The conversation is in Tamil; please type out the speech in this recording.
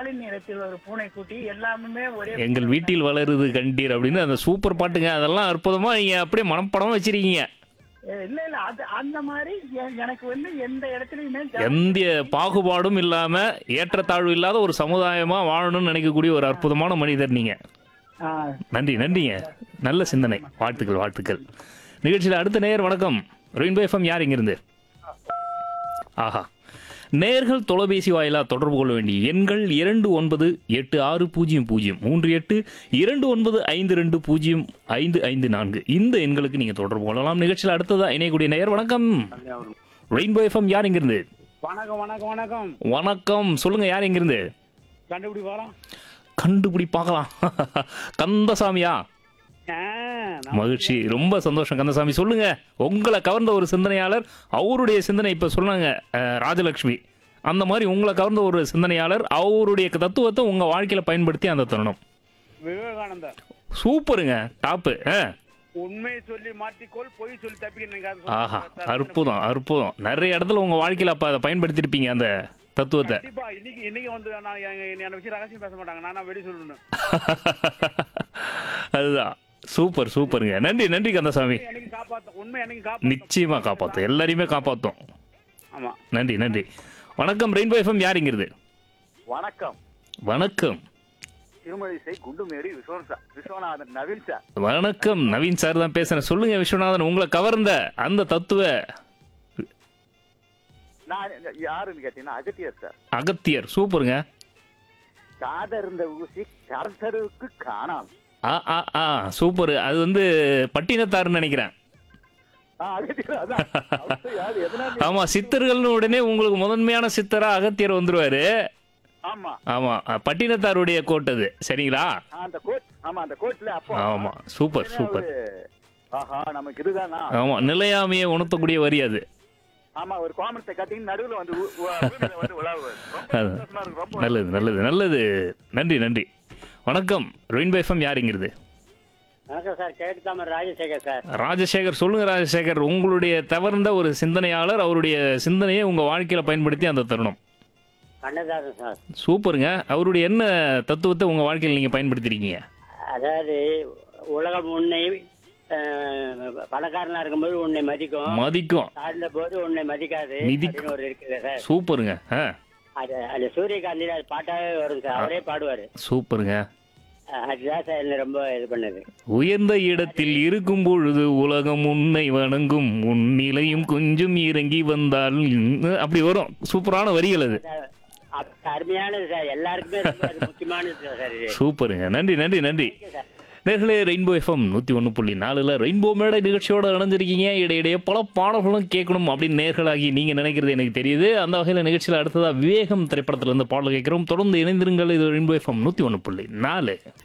பாலின் நிறத்தில் ஒரு பூனைக்குட்டி எல்லாமே ஒரே எங்கள் வீட்டில் வளருது கண்டீர் அப்படின்னு அந்த சூப்பர் பாட்டுங்க அதெல்லாம் அற்புதமா நீங்க அப்படியே மனப்படமா வச்சிருக்கீங்க இல்ல இல்ல அது அந்த மாதிரி எ- எனக்கு வந்து எந்த இடத்துலயுமே ஜா- எந்த பாகுபாடும் இல்லாம ஏற்றத்தாழ்வு இல்லாத ஒரு சமுதாயமா வாழணும்னு நினைக்கக்கூடிய ஒரு அற்புதமான மனிதர் நீங்க ஆ, நன்றி நன்றிங்க நல்ல சிந்தனை வாழ்த்துக்கள் வாழ்த்துக்கள் நிகழ்ச்சியில் அடுத்த நேயர் வணக்கம் ரெயின்போ எஃப்எம் யார் இங்கிருந்து ஆஹா நேர்கள் தொலைபேசி வாயிலா தொடர்பு கொள்ள வேண்டிய எண்கள் இரண்டு ஒன்பது எட்டு ஆறு பூஜ்ஜியம் பூஜ்ஜியம் மூன்று எட்டு இரண்டு ஒன்பது ஐந்து ரெண்டு பூஜ்ஜியம் ஐந்து ஐந்து நான்கு இந்த எண்களுக்கு நீங்கள் தொடர்பு கொள்ளலாம் நிகழ்ச்சியில் அடுத்ததா இணையக்கூடிய நேயர் வணக்கம் ரெயின்போ எஃப்எம் யார் இங்கிருந்து வணக்கம் வணக்கம் வணக்கம் வணக்கம் சொல்லுங்க யார் இங்கிருந்து கண்டுபிடி போறோம் கண்டுபிடி பார்க்கலாம் கந்தசாமியா மகிழ்ச்சி ரொம்ப சந்தோஷம் கந்தசாமி சொல்லுங்க உங்களை கவர்ந்த ஒரு சிந்தனையாளர் அவருடைய சிந்தனை இப்ப சொன்னாங்க அஹ், ராஜலக்ஷ்மி அந்த மாதிரி உங்களை கவர்ந்த ஒரு சிந்தனையாளர் அவருடைய தத்துவத்தை உங்க வாழ்க்கையில பயன்படுத்தி அந்த தருணம் விவேகானந்தர் சூப்பருங்க டாப்பு உண்மையை சொல்லி மாட்டிக்கோள் பொய் சொல்லி தப்பிக்க ஆஹா அற்புதம் அற்புதம் நிறைய இடத்துல உங்க வாழ்க்கையில அப்ப அதை பயன்படுத்திருப்பீங்க அந்த தத்துவத்தை கண்டிப்பா இன்னைக்கு இன்னைக்கு வந்து நான் எங்க- என்ன விஷயம் ரகசியம் பேச மாட்டாங்க நான் வெடி சொல்லணும் அதுதான் சூப்பர் சூப்பருங்க நன்றி நன்றி கந்தசாமி எனக்கு காப்பாத்த உண்மை எனக்கு காப்பாத்த நிச்சயமா காப்பாத்தும் எல்லாரையுமே காப்பாத்தும் ஆமா நன்றி நன்றி வணக்கம் ரெயின்போ எஃப்எம் யாருங்கிறது வணக்கம் வணக்கம் திருமழிசை குண்டுமேடு விஸ்வநாதன் விஸ்வநாதன் நவீன் சார் வணக்கம் நவீன் சார் தான் பேசுறேன் சொல்லுங்க விஸ்வநாதன் உங்களை கவர்ந்த அந்த தத்துவ நான் யாருன்னு கேட்டீங்கன்னா அகத்தியர் சார் அகத்தியர் சூப்பருங்க காதர்ந்த ஊசி கர்த்தருக்கு காணாம் ஆ ஆ ஆ சூப்பர் அது வந்து பட்டினத்தாருன்னு நினைக்கிறேன் ஆ, அகத்தியர் அதான் அவர் யாரு எதனால ஆமா சித்தர்கள்னு உடனே உங்களுக்கு முதன்மையான சித்தரா அகத்தியர் வந்துருவாரு ஆமா ஆமா அ, பட்டினத்தாருடைய கோட் அது சரிங்களா ஆ, அந்த கோட் ஆமா அந்த கோட்ல அப்போ ஆமா சூப்பர் உடனே சூப்பர் அவரு, ஆஹா நமக்கு இதுதானா ஆமா நிலையாமையை உணர்த்தக்கூடிய வரி அது ஆமா ஒரு கோமரத்தை கட்டின்னு நடுவுல வந்து உ- உ- பூமியில வந்து உலாவுவாரு. ரொம்ப அது. சந்தோஷமா இருக்கு ரொம்ப நல்லது நல்லது நல்லது நன்றி நன்றி வணக்கம் ரெயின்போ எஃப்எம் யாருங்கிறது வணக்கம் சார் கிழக்கு தாமர் ராஜசேகர் சார் ராஜசேகர் சொல்லுங்க ராஜசேகர் உங்களுடைய தவறுந்த ஒரு சிந்தனையாளர் அவருடைய சிந்தனையை உங்க வாழ்க்கையில பயன்படுத்தி அந்த தருணம் கண்ணதாசன் சார் சூப்பருங்க அவருடைய என்ன தத்துவத்தை உங்க வாழ்க்கையில் நீங்க பயன்படுத்திருக்கீங்க அதாவது உலகம் உன்னை அஹ், பணக்காரனா இருக்கும்போது உன்னை மதிக்கும் மதிக்கும் தாழ்ந்த போது உன்னை மதிக்காது மிதிக்கும். அப்படின்னு ஒரு இருக்குது சார் சூப்பருங்க ஆ, அது அது சூரியகாந்தில அது பாட்டாவே வரும் சார் அவரே பாடுவாரு சூப்பருங்க அஹ், அதுதான் சார் என்ன ரொம்ப இது பண்ணுது உயர்ந்த இடத்தில் இருக்கும் பொழுது உலகம் உன்னை வணங்கும் உன் நிலையும் கொஞ்சம் இறங்கி வந்தால் ம், அப்படி வரும் சூப்பரான வரிகள் அது சார், அப்- அருமையானது சார் எல்லாருக்குமே ரொம்ப அது முக்கியமானது சார் இது சூப்பருங்க நன்றி நன்றி நன்றி ஓகே சார் நேர்களே ரெயின்போ எஃப்எம் நூற்றி ஒன்று புள்ளி நாலில் ரெயின்போ மேடை நிகழ்ச்சியோட இணைஞ்சிருக்கீங்க இடையிடையே பல பாடல்களும் கேட்கணும் அப்படின்னு நேர்களாகி நீங்கள் நினைக்கிறது எனக்கு தெரியுது அந்த வகையில் நிகழ்ச்சியில் அடுத்ததாக விவேகம் திரைப்படத்திலிருந்து பாடல் கேட்குறோம் தொடர்ந்து இணைந்திருங்கள் இது ரெயின்போ எஃப்எம் நூற்றி ஒன்று புள்ளி நாலு